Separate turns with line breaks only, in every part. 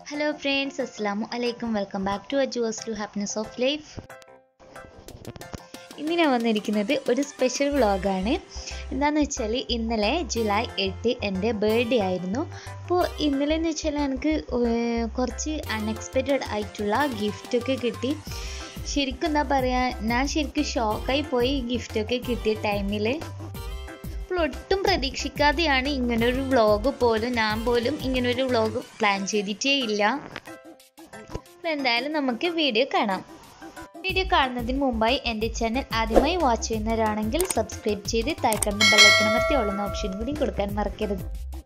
hello friends അസ്സാമു അലൈക്കും welcome back to Ajuvas to happiness of life ഇന്ന് ഞാൻ വന്നിരിക്കുന്നത് ഒരു സ്പെഷ്യൽ വ്ളോഗാണ് എന്താണെന്ന് വെച്ചാൽ ഇന്നലെ ജൂലൈ എട്ട് എൻ്റെ ബർത്ത്ഡേ ആയിരുന്നു അപ്പോൾ ഇന്നലെ എന്ന് വെച്ചാൽ എനിക്ക് ഏർ കുറച്ച് അൺഎക്സ്പെക്റ്റഡ് ആയിട്ടുള്ള ഗിഫ്റ്റൊക്കെ കിട്ടി ശരിക്കും എന്താ പറയുക ഞാൻ ശരിക്കും ഷോക്കായി പോയി ഗിഫ്റ്റൊക്കെ കിട്ടിയ ടൈമിൽ അപ്പോൾ ഒട്ടും പ്രതീക്ഷിക്കാതെയാണ് ഇങ്ങനൊരു വ്ളോഗ് പോലും ഞാൻ പോലും ഇങ്ങനൊരു വ്ളോഗ് പ്ലാൻ ചെയ്തിട്ടേ ഇല്ല അപ്പോൾ എന്തായാലും നമുക്ക് വീഡിയോ കാണാം വീഡിയോ കാണുന്നതിന് മുമ്പായി എൻ്റെ ചാനൽ ആദ്യമായി വാച്ച് ചെയ്യുന്നവരാണെങ്കിൽ സബ്സ്ക്രൈബ് ചെയ്ത് താഴ്ക്കണ്ട ബെല്ലൈക്കണമർത്തി ഉള്ളുന്ന ഓപ്ഷൻ കൂടി കൊടുക്കാൻ മറക്കരുത്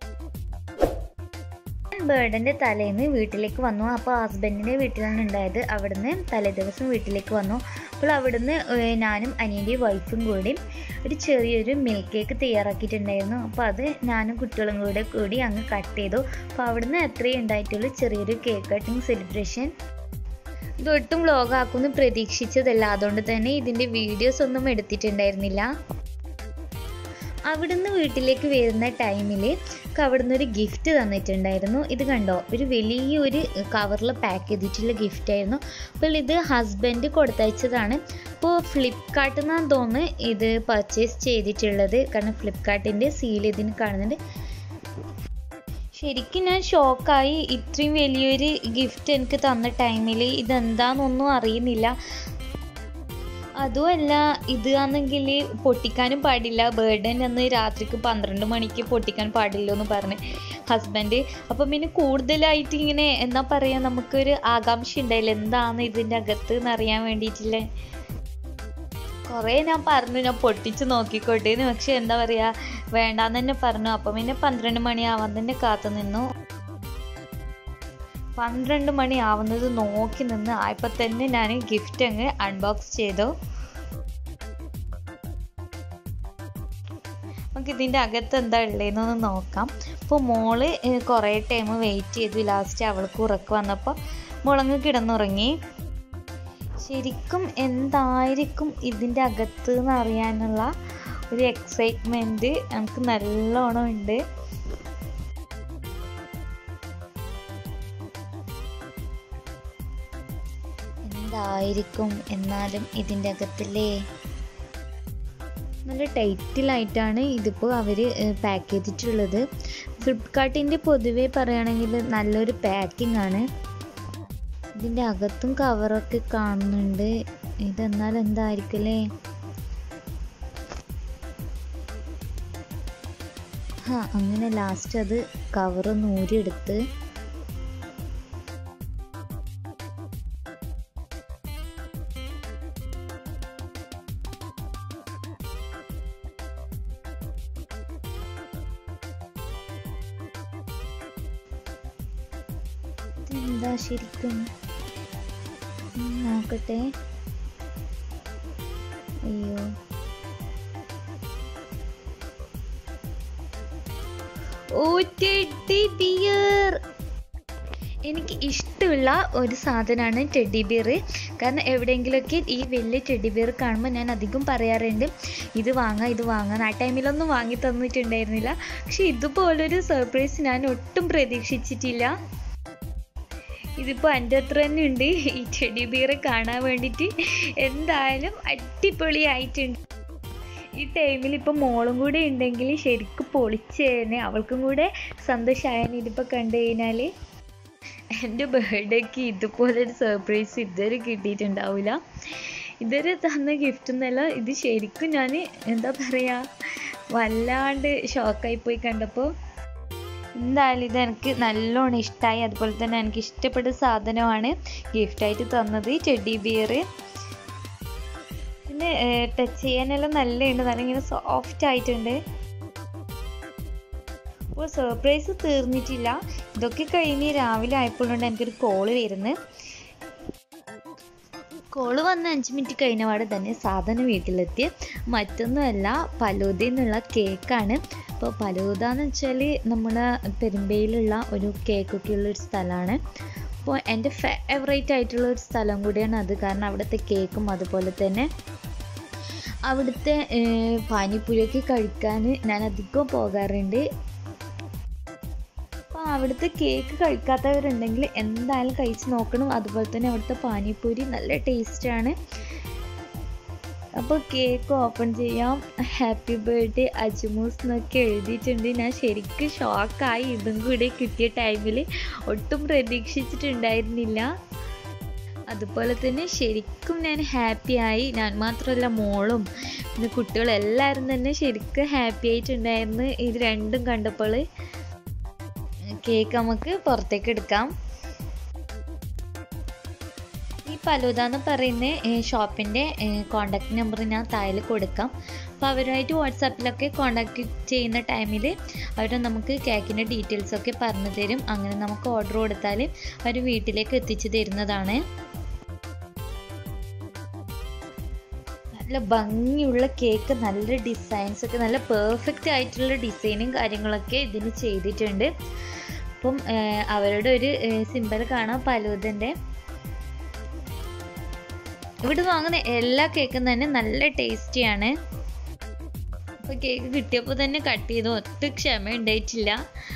ബേർഡിൻ്റെ തലേന്ന് വീട്ടിലേക്ക് വന്നു അപ്പോൾ ഹസ്ബൻഡിൻ്റെ വീട്ടിലാണ് ഉണ്ടായത് അവിടുന്ന് തലേ ദിവസം വീട്ടിലേക്ക് വന്നു അപ്പോൾ അവിടുന്ന് ഏർ ഞാനും അനിയൻ്റെയും വൈഫും കൂടി ഒരു ചെറിയൊരു മിൽക്ക് കേക്ക് തയ്യാറാക്കിയിട്ടുണ്ടായിരുന്നു അപ്പോൾ അത് ഞാനും കുട്ടികളും കൂടെ കൂടി അങ്ങ് കട്ട് ചെയ്തു അപ്പോൾ അവിടുന്ന് എത്രയും ഉണ്ടായിട്ടുള്ളൂ ചെറിയൊരു കേക്ക് കട്ടിങ് സെലിബ്രേഷൻ ഇതൊട്ടും വ്ലോഗ് ആക്കുമെന്ന് പ്രതീക്ഷിച്ചതല്ല അതുകൊണ്ട് തന്നെ ഇതിൻ്റെ വീഡിയോസ് ഒന്നും എടുത്തിട്ടുണ്ടായിരുന്നില്ല അവിടുന്ന് വീട്ടിലേക്ക് വരുന്ന ടൈമിൽ അവിടുന്ന് ഒരു ഗിഫ്റ്റ് തന്നിട്ടുണ്ടായിരുന്നു ഇത് കണ്ടോ ഒരു വലിയൊരു കവറിൽ പാക്ക് ചെയ്തിട്ടുള്ള ഗിഫ്റ്റ് ആയിരുന്നു അപ്പോൾ ഇത് ഹസ്ബൻഡ് കൊടുത്തയച്ചതാണ് അപ്പോൾ ഫ്ലിപ്കാർട്ടിൽ നിന്നാണ് തോന്നുന്നു ഇത് പർച്ചേസ് ചെയ്തിട്ടുള്ളത് കാരണം ഫ്ലിപ്കാർട്ടിൻ്റെ സീൽ ഇതിന് കാണുന്നുണ്ട് ശരിക്കും ഞാൻ ഷോക്കായി ഇത്രയും വലിയൊരു ഗിഫ്റ്റ് എനിക്ക് തന്ന ടൈമിൽ ഇതെന്താണെന്നൊന്നും അറിയുന്നില്ല അതുമല്ല ഇത് ആണെങ്കിൽ പൊട്ടിക്കാനും പാടില്ല ബർത്ത്ഡേ അന്ന് രാത്രിക്ക് പന്ത്രണ്ട് മണിക്ക് പൊട്ടിക്കാൻ പാടില്ല എന്ന് പറഞ്ഞ് ഹസ്ബൻഡ് അപ്പം പിന്നെ കൂടുതലായിട്ട് ഇങ്ങനെ എന്താ പറയുക നമുക്കൊരു ആകാംക്ഷ ഉണ്ടായില്ല എന്താണ് ഇതിൻ്റെ അകത്ത് എന്ന് അറിയാൻ വേണ്ടിയിട്ടില്ലേ കുറേ ഞാൻ പറഞ്ഞു ഞാൻ പൊട്ടിച്ച് നോക്കിക്കോട്ടെ എന്ന് പക്ഷെ എന്താ പറയുക വേണ്ടാന്ന് തന്നെ പറഞ്ഞു അപ്പം പിന്നെ പന്ത്രണ്ട് മണിയാവാൻ തന്നെ കാത്തു നിന്നു പന്ത്രണ്ട് മണി ആവുന്നത് നോക്കി നിന്ന് ആയപ്പോൾ തന്നെ ഞാൻ ഗിഫ്റ്റ് അങ്ങ് അൺബോക്സ് ചെയ്തു നമുക്ക് ഇതിൻ്റെ അകത്ത് എന്താ ഉള്ളതെന്നൊന്ന് നോക്കാം അപ്പോൾ മോള് കുറേ ടൈം വെയിറ്റ് ചെയ്തു ലാസ്റ്റ് അവൾക്ക് ഉറക്ക് വന്നപ്പോൾ മുളങ്ങ് കിടന്നുറങ്ങി ശരിക്കും എന്തായിരിക്കും ഇതിൻ്റെ അകത്ത് എന്ന് അറിയാനുള്ള ഒരു എക്സൈറ്റ്മെൻറ്റ് നമുക്ക് നല്ലോണം ഉണ്ട് എന്തായിരിക്കും എന്നാലും ഇതിൻ്റെ അകത്തില്ലേ നല്ല ടൈറ്റിലായിട്ടാണ് ഇതിപ്പോൾ അവർ പാക്ക് ചെയ്തിട്ടുള്ളത് ഫ്ലിപ്കാർട്ടിൻ്റെ പൊതുവേ പറയുകയാണെങ്കിൽ നല്ലൊരു പാക്കിംഗ് ആണ് ഇതിൻ്റെ അകത്തും കവറൊക്കെ കാണുന്നുണ്ട് ഇതെന്നാൽ എന്തായിരിക്കും അല്ലേ ആ അങ്ങനെ ലാസ്റ്റ് അത് കവർ നൂരിയെടുത്ത് എന്താ ശരിക്കും നോക്കട്ടെ അയ്യോ ഓ ടെഡി ബിയർ എനിക്ക് ഇഷ്ടമുള്ള ഒരു സാധനമാണ് ടെഡി ബിയർ കാരണം എവിടെയെങ്കിലുമൊക്കെ ഈ വലിയ ടെഡി ബിയർ കാണുമ്പോൾ ഞാൻ അധികം പറയാറുണ്ട് ഇത് വാങ്ങാം ഇത് വാങ്ങാം ആ ടൈമിലൊന്നും വാങ്ങി തന്നിട്ടുണ്ടായിരുന്നില്ല പക്ഷെ ഇതുപോലൊരു സർപ്രൈസ് ഞാൻ ഒട്ടും പ്രതീക്ഷിച്ചിട്ടില്ല ഇതിപ്പോൾ എൻ്റെ അത്ര തന്നെ ഉണ്ട് ഈ ടെഡി ബിയർ കാണാൻ വേണ്ടിയിട്ട് എന്തായാലും അടിപൊളിയായിട്ടുണ്ട് ഈ ടൈമിൽ ഇപ്പോൾ മോളും കൂടെ ഉണ്ടെങ്കിൽ ശരിക്കും പൊളിച്ചേനെ അവൾക്കും കൂടെ സന്തോഷമായേനെ ഇതിപ്പോൾ കണ്ടു കഴിഞ്ഞാൽ എൻ്റെ ബർത്ത്ഡേക്ക് ഇതുപോലൊരു സർപ്രൈസ് ഇതുവരെ കിട്ടിയിട്ടുണ്ടാവില്ല ഇതുവരെ തന്ന ഗിഫ്റ്റ് എന്നല്ല ഇത് ശരിക്കും ഞാൻ എന്താ പറയുക വല്ലാണ്ട് ഷോക്കായി പോയി കണ്ടപ്പോൾ എന്തായാലും ഇത് എനിക്ക് നല്ലോണം ഇഷ്ടമായി അതുപോലെ തന്നെ എനിക്ക് ഇഷ്ടപ്പെട്ട സാധനമാണ് ഗിഫ്റ്റായിട്ട് തന്നത് ടെഡി ബിയർ പിന്നെ ടച്ച് ചെയ്യാനെല്ലാം നല്ലുണ്ട് നല്ല ഇങ്ങനെ സോഫ്റ്റ് ആയിട്ടുണ്ട് അപ്പോൾ സർപ്രൈസ് തീർന്നിട്ടില്ല ഇതൊക്കെ കഴിഞ്ഞ് രാവിലെ ആയപ്പോഴുണ്ട് എനിക്കൊരു കോള് വരുന്നത് കോള് വന്ന് അഞ്ച് മിനിറ്റ് കഴിഞ്ഞപാടെ തന്നെ സാധനം വീട്ടിലെത്തി മറ്റൊന്നുമല്ല പലൂതയിൽ നിന്നുള്ള കേക്കാണ് അപ്പോൾ പലൂത എന്ന് വെച്ചാൽ നമ്മുടെ പെരുമ്പയിലുള്ള ഒരു കേക്കൊക്കെ ഉള്ളൊരു സ്ഥലമാണ് അപ്പോൾ എൻ്റെ ഫേവറേറ്റ് ആയിട്ടുള്ള ഒരു സ്ഥലം കൂടിയാണ് അത് കാരണം അവിടുത്തെ കേക്കും അതുപോലെ തന്നെ അവിടുത്തെ പാനിപ്പൂരിയൊക്കെ കഴിക്കാൻ ഞാൻ അധികം പോകാറുണ്ട് അപ്പോൾ ആ അവിടുത്തെ കേക്ക് കഴിക്കാത്തവരുണ്ടെങ്കിൽ എന്തായാലും കഴിച്ച് നോക്കണം അതുപോലെ തന്നെ അവിടുത്തെ പാനിപ്പൂരി നല്ല ടേസ്റ്റാണ് അപ്പോൾ കേക്ക് ഓപ്പൺ ചെയ്യാം ഹാപ്പി ബർത്ത്ഡേ അജ്മൂസ് എന്നൊക്കെ എഴുതിയിട്ടുണ്ട് ഞാൻ ശരിക്കും ഷോക്കായി ഇതും കൂടി കിട്ടിയ ടൈമിൽ ഒട്ടും പ്രതീക്ഷിച്ചിട്ടുണ്ടായിരുന്നില്ല അതുപോലെ തന്നെ ശരിക്കും ഞാൻ ഹാപ്പിയായി ഞാൻ മാത്രമല്ല മോളും പിന്നെ കുട്ടികളും എല്ലാവരും തന്നെ ശരിക്കും ഹാപ്പി ആയിട്ടുണ്ടായിരുന്നു ഇത് രണ്ടും കണ്ടപ്പോൾ കേക്ക് നമുക്ക് പുറത്തേക്ക് എടുക്കാം ഈ ഫലൂദ എന്ന് പറയുന്ന ഷോപ്പിൻ്റെ കോണ്ടാക്ട് നമ്പർ ഞാൻ താഴെ കൊടുക്കാം അപ്പോൾ അവരുമായിട്ട് വാട്സാപ്പിലൊക്കെ കോണ്ടാക്ട് ചെയ്യുന്ന ടൈമിൽ അവർ നമുക്ക് കേക്കിൻ്റെ ഡീറ്റെയിൽസ് ഒക്കെ പറഞ്ഞു തരും അങ്ങനെ നമുക്ക് ഓർഡർ കൊടുത്താൽ അവർ വീട്ടിലേക്ക് എത്തിച്ചു തരുന്നതാണ് നല്ല ഭംഗിയുള്ള കേക്ക് നല്ല ഡിസൈൻസ് ഒക്കെ നല്ല പെർഫെക്റ്റ് ആയിട്ടുള്ള ഡിസൈനും കാര്യങ്ങളൊക്കെ ഇതിന് ചെയ്തിട്ടുണ്ട് അപ്പം അവരുടെ ഒരു സിമ്പൽ കാണാം പലൂതൻ്റെ ഇവിടെ വാങ്ങുന്ന എല്ലാ കേക്കും തന്നെ നല്ല ടേസ്റ്റിയാണ് അപ്പോൾ കേക്ക് കിട്ടിയപ്പോൾ തന്നെ കട്ട് ചെയ്തു ഒട്ടും ക്ഷമ ഉണ്ടായിട്ടില്ല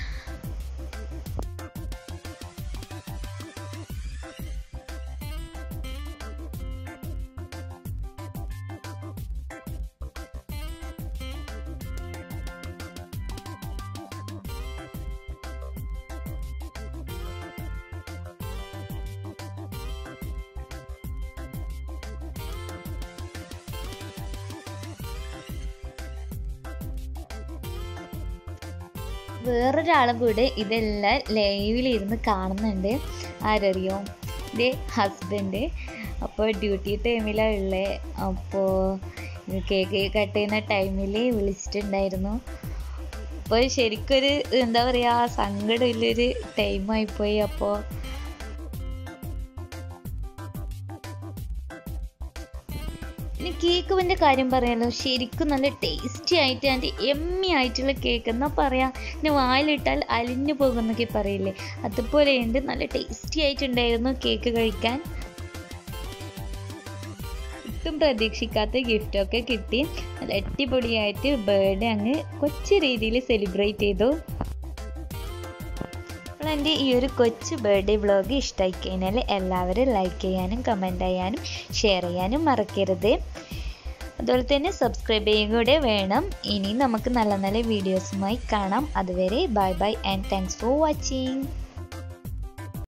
വേറൊരാളും കൂടെ ഇതെല്ലാം ലൈവിലിരുന്ന് കാണുന്നുണ്ട് ആരറിയോ ഇതേ ഹസ്ബൻഡ് അപ്പോൾ ഡ്യൂട്ടി ടൈമിലാണ് ഉള്ളത് അപ്പോൾ കേക്ക് കട്ട് ചെയ്യുന്ന ടൈമിൽ വിളിച്ചിട്ടുണ്ടായിരുന്നു അപ്പോൾ ശരിക്കൊരു എന്താ പറയുക സങ്കടമുള്ളൊരു ടൈമായിപ്പോയി അപ്പോൾ ഇനി കേക്കിൻ്റെ കാര്യം പറയാലോ ശരിക്കും നല്ല ടേസ്റ്റി ആയിട്ട് അതിൻ്റെ എമ്മി ആയിട്ടുള്ള കേക്ക് എന്നാ പറയാം പിന്നെ വായിലിട്ടാൽ അലിഞ്ഞു പോകുന്നൊക്കെ പറയില്ലേ അതുപോലെയുണ്ട് നല്ല ടേസ്റ്റി ആയിട്ടുണ്ടായിരുന്നു കേക്ക് കഴിക്കാൻ ഒട്ടും പ്രതീക്ഷിക്കാത്ത ഗിഫ്റ്റൊക്കെ കിട്ടി നല്ല അടിപൊളിയായിട്ട് ബർത്ത്ഡേ അങ്ങ് കൊച്ചു രീതിയിൽ സെലിബ്രേറ്റ് ചെയ്തു അപ്പോൾ എൻ്റെ ഈ ഒരു കൊച്ചു ബർത്ത്ഡേ വ്ളോഗ് ഇഷ്ടമായി കഴിഞ്ഞാൽ എല്ലാവരും ലൈക്ക് ചെയ്യാനും കമൻറ്റ് ചെയ്യാനും ഷെയർ ചെയ്യാനും മറക്കരുത് അതുപോലെ തന്നെ സബ്സ്ക്രൈബ് ചെയ്യുക കൂടെ വേണം ഇനി നമുക്ക് നല്ല നല്ല വീഡിയോസുമായി കാണാം അതുവരെ bye bye and thanks for watching